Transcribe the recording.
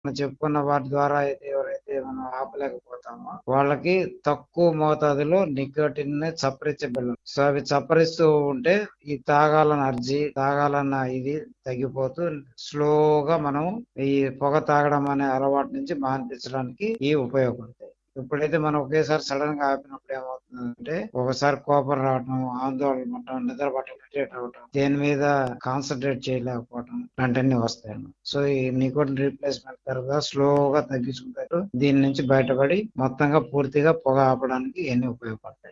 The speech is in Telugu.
మనం చెప్పుకున్న వాటి ద్వారా అయితే ఎవరైతే మనం ఆపలేకపోతామో వాళ్ళకి తక్కువ మోతాదులో నికోటిన్ ని చప్పరించగలం సో అవి చప్పరిస్తూ ఉంటే ఈ తాగాలన్న అర్జీ తాగాలన్న ఇది తగ్గిపోతూ స్లోగా మనం ఈ పొగ తాగడం అనే అలవాటు నుంచి మాన్పించడానికి ఈ ఉపయోగపడతాయి ఎప్పుడైతే మనం ఒకేసారి సడన్ గా ఆపినప్పుడు ఏమవుతుందంటే ఒకసారి కోపం రావటం ఆందోళన పడటం నిద్ర పట్టడం irritate అవటం దేని మీద కాన్సన్ట్రేట్ చేయలేకపోవటం లాంటివన్నీ వస్తాయి సో ఈ నికోటిన్ రీప్లేస్మెంట్ తర్వాత స్లోగా తగ్గించుకుంటారు దీని నుంచి బయటపడి మొత్తంగా పూర్తిగా పొగ ఆపడానికి ఇవన్నీ ఉపయోగపడతాయి